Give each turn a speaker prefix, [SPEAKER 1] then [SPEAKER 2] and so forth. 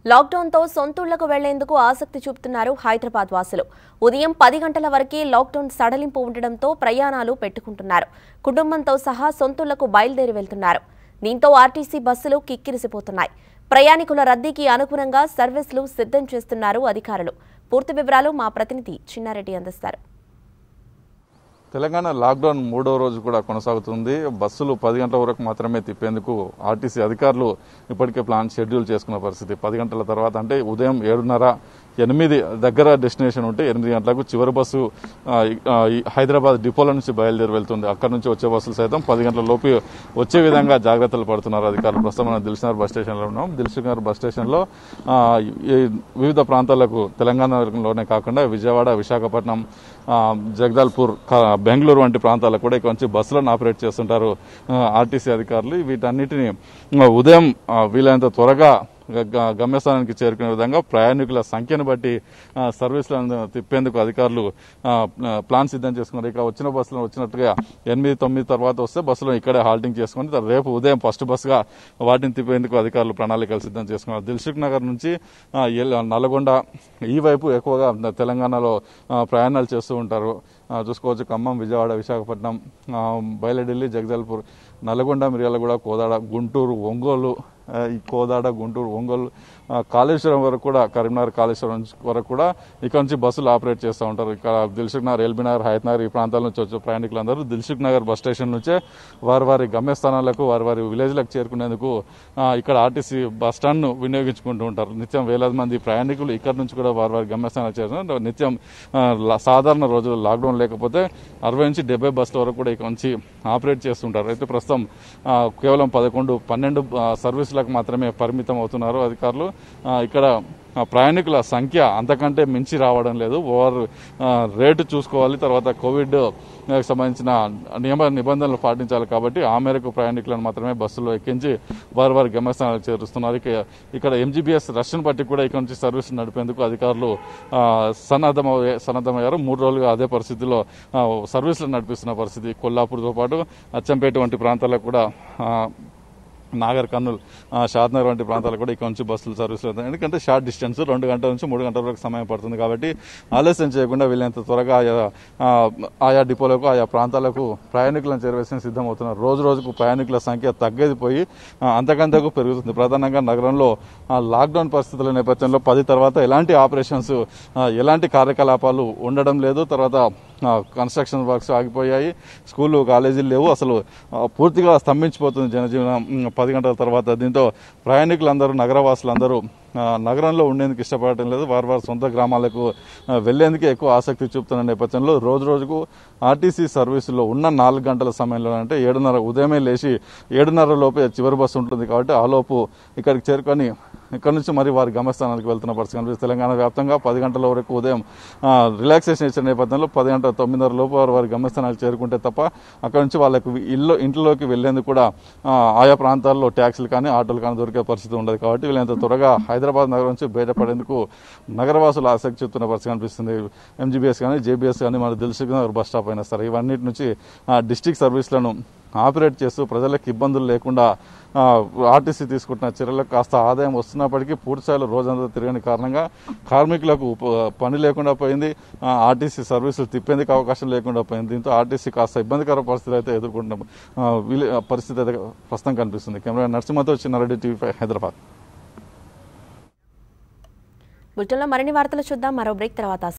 [SPEAKER 1] లాక్డౌన్తో సొంతూళ్లకు వెళ్లేందుకు ఆసక్తి చూపుతున్నారు హైదరాబాద్ వాసులు ఉదయం పది గంటల వరకే లాక్డౌన్ సడలింపు ఉండడంతో ప్రయాణాలు పెట్టుకుంటున్నారు కుటుంబంతో సహా సొంతూళ్లకు బయలుదేరి వెళ్తున్నారు దీంతో ఆర్టీసీ బస్సులు కిక్కిరిసిపోతున్నాయి ప్రయాణికుల రద్దీకి అనుగుణంగా సర్వీసులు సిద్ధం చేస్తున్నారు అధికారులు పూర్తి వివరాలు మా ప్రతినిధి చిన్నారెడ్డి అందిస్తారు
[SPEAKER 2] తెలంగాణ లాక్డౌన్ మూడో రోజు కూడా కొనసాగుతుంది బస్సులు పది గంటల వరకు మాత్రమే తిప్పేందుకు ఆర్టీసీ అధికారులు ఇప్పటికే ప్లాన్ షెడ్యూల్ చేసుకున్న పరిస్థితి పది గంటల తర్వాత అంటే ఉదయం ఏడున్నర ఎనిమిది దగ్గర డెస్టినేషన్ ఉంటే ఎనిమిది గంటలకు చివరి బస్సు ఆ, ఈ- ఆ, ఈ హైదరాబాద్ డిపోల నుంచి బయలుదేరి వెళ్తుంది అక్కడ నుంచి వచ్చే బస్సులు సైతం పది గంటల లోపు వచ్చే విధంగా జాగ్రత్తలు పడుతున్నారు అధికారులు ప్రస్తుతం మనం దిల్సునగర్ బస్ స్టేషన్లో ఉన్నాం దిల్సునగర్ బస్ స్టేషన్లో ఆ, ఈ వివిధ ప్రాంతాలకు తెలంగాణలోనే కాకుండా విజయవాడ విశాఖపట్నం ఆ, జగదాల్పూర్ క- బెంగళూరు వంటి ప్రాంతాలకు కూడా ఇక్కడ నుంచి బస్సులను ఆపరేట్ చేస్తుంటారు ఆ, ఆర్టీసీ అధికారులు వీటన్నిటిని ఆ, ఉదయం ఆ, వీలైనంత త్వరగా గ- గ- గమ్యస్థానానికి చేరుకునే విధంగా ప్రయాణికుల సంఖ్యను బట్టి ఆ, సర్వీసులను తిప్పేందుకు అధికారులు ఆ, ఆ, ప్లాన్ సిద్ధం చేసుకున్నారు ఇక వచ్చిన బస్సులు వచ్చినట్టుగా ఎనిమిది తొమ్మిది తర్వాత వస్తే బస్సులు ఇక్కడే హాల్టింగ్ చేసుకుని తర్వాత రేపు ఉదయం ఫస్ట్ బస్సుగా వాటిని తిప్పేందుకు అధికారులు ప్రణాళికలు సిద్ధం చేసుకున్నారు దిల్సుఖ్ నగర్ నుంచి ఆ, ఎల్- నల్గొండ ఈ వైపు ఎక్కువగా తెలంగాణలో ఆ, ప్రయాణాలు చేస్తూ ఉంటారు ఆ, చూసుకోవచ్చు ఖమ్మం విజయవాడ విశాఖపట్నం ఆ, బయలుఢిల్లీ జగదల్పూర్ నల్గొండ మిర్యాలగూడ కోదాడ గుంటూరు ఒంగోలు ఆ, ఈ కోదాడ గుంటూరు ఒంగోలు ఆ, కాళేశ్వరం వరకు కూడా కరీంనగర్ కాళేశ్వరం నుంచి వరకు కూడా ఇక్కడ నుంచి బస్సులు ఆపరేట్ చేస్తూ ఉంటారు ఇక్కడ దిల్సుఖ్ నగర్ ఎల్బీ నగర్ హయత్ నగర్ ఈ ప్రాంతాల నుంచి వచ్చే ప్రయాణికులందరూ దిల్సుఖ్ నగర్ బస్ స్టేషన్ నుంచే వారి వారి గమ్యస్థానాలకు వారి వారి విలేజ్లకు చేరుకునేందుకు ఆ, ఇక్కడ ఆర్టీసీ బస్ స్టాండ్ను వినియోగించుకుంటూ ఉంటారు నిత్యం వేలాది మంది ప్రయాణికులు ఇక్కడ నుంచి కూడా వారి వారి గమ్యస్థానాలు చేరుకున్నారు నిత్యం ఆ, లా- సాధారణ రోజులు లాక్డౌన్ లేకపోతే అరవై నుంచి డెబ్బై బస్సుల వరకు కూడా ఇక్కడ నుంచి ఆపరేట్ చేస్తుంటారు అయితే ప్రస్తుతం ఆ, కేవలం పదకొండు పన్నెండు ఆ, సర్వీసులకు మాత్రమే పరిమితం అవుతున్నారు అధికారులు ఆ, ఇక్కడ ఆ, ప్రయాణికుల సంఖ్య అంతకంటే మించి రావడం లేదు ఓవర్ ఆ, రేటు చూసుకోవాలి తర్వాత కోవిడ్ ఆ, సంబంధించిన నియమ నిబంధనలు పాటించాలి కాబట్టి ఆ మేరకు ప్రయాణికులను మాత్రమే బస్సులో ఎక్కించి వారి వారి గమ్యస్థానాలకు చేరుస్తున్నారు ఇక ఇక్కడ ఎంజీబీఎస్ రష్ను బట్టి కూడా ఇక్కడ నుంచి సర్వీస్ నడిపేందుకు అధికారులు ఆ, సన్నద్ధమయ్యా సన్నద్ధమయ్యారు మూడు రోజులుగా అదే పరిస్థితిలో ఆ, సర్వీసులు నడిపిస్తున్న పరిస్థితి కొల్లాపూర్తో పాటు అచ్చంపేట వంటి ప్రాంతాలకు కూడా ఆ, నాగర్ కర్నూలు ఆ, షాద్నగర్ వంటి ప్రాంతాలకు కూడా ఇక్కడ నుంచి బస్సులు సర్వీసులు అవుతాయి ఎందుకంటే షార్ట్ డిస్టెన్స్ రెండు గంటల నుంచి మూడు గంటల వరకు సమయం పడుతుంది కాబట్టి ఆలస్యం చేయకుండా వీళ్ళంత త్వరగా ఆయా ఆ, ఆయా డిపోలకు ఆయా ప్రాంతాలకు ప్రయాణికులను చేరవేసిన సిద్ధమవుతున్నారు రోజు రోజుకు ప్రయాణికుల సంఖ్య తగ్గేది పోయి ఆ, అంతకంతకు పెరుగుతుంది ప్రధానంగా నగరంలో ఆ, లాక్డౌన్ పరిస్థితుల నేపథ్యంలో పది తర్వాత ఎలాంటి ఆపరేషన్స్ ఆ, ఎలాంటి కార్యకలాపాలు ఉండడం లేదు తర్వాత ఆ, కన్స్ట్రక్షన్ వర్క్స్ ఆగిపోయాయి స్కూళ్ళు కాలేజీలు లేవు అసలు ఆ, పూర్తిగా స్తంభించిపోతుంది జనజీవనం ఉమ్, పది గంటల తర్వాత దీంతో ప్రయాణికులందరూ నగరవాసులందరూ ఆ, నగరంలో ఉండేందుకు ఇష్టపడటం లేదు వారి వారి సొంత గ్రామాలకు ఆ, వెళ్లేందుకే ఎక్కువ ఆసక్తి చూపుతున్న నేపథ్యంలో రోజు రోజుకు ఆర్టీసీ సర్వీసులో ఉన్న నాలుగు గంటల సమయంలో అంటే ఏడున్నర ఉదయమే లేచి ఏడున్నర లోపే చివరి బస్సు ఉంటుంది కాబట్టి ఆ లోపు ఇక్కడికి చేరుకొని ఇక్కడ నుంచి మరి వారి గమ్యస్థానానికి వెళ్తున్న పరిస్థితి కనిపిస్తుంది తెలంగాణ వ్యాప్తంగా పది గంటల వరకు ఉదయం ఆ, రిలాక్సేషన్ ఇచ్చిన నేపథ్యంలో పది గంటల తొమ్మిదిన్నర లోపు వారు వారి గమ్యస్థానాలకు చేరుకుంటే తప్ప అక్కడ నుంచి వాళ్ళకు ఇల్లు ఇంట్లోకి వెళ్లేందుకు కూడా ఆ, ఆయా ప్రాంతాల్లో ట్యాక్సీలు కానీ ఆటోలు కానీ దొరికే పరిస్థితి ఉండదు కాబట్టి వీళ్ళంత త్వరగా హైదరాబాద్ నగరం నుంచి బయటపడేందుకు నగరవాసులు ఆసక్తి చూపుతున్న పరిస్థితి కనిపిస్తుంది ఎంజీబీఎస్ కానీ జేబీఎస్ కానీ మన దిల్సుఖ్ నగర్ బస్ స్టాప్ అయినా సరే ఇవన్నిటి నుంచి డిస్టిక్ సర్వీసులను ఆపరేట్ చేస్తూ ప్రజలకు ఇబ్బందులు లేకుండా ఆ, ఆర్టీసీ తీసుకుంటున్న చర్యలకు కాస్త ఆదాయం వస్తున్నప్పటికీ పూర్తిస్థాయిలో రోజంతా తిరగని కారణంగా కార్మికులకు ఉప- పని లేకుండా పోయింది ఆ, ఆర్టీసీ సర్వీసులు తిప్పేందుకు అవకాశం లేకుండా పోయింది దీంతో ఆర్టీసీ కాస్త ఇబ్బందికర పరిస్థితి అయితే ఎదుర్కొంటున్న ఆ, వీలు- పరిస్థితి అయితే ప్రస్తుతం కనిపిస్తుంది కెమెరా నరసింహతో చిన్నారెడ్డి టీవీ ఫైవ్ హైదరాబాద్
[SPEAKER 1] బులెటిన్లో మరిన్ని వార్తలు చూద్దాం మరో బ్రేక్ తర్వాత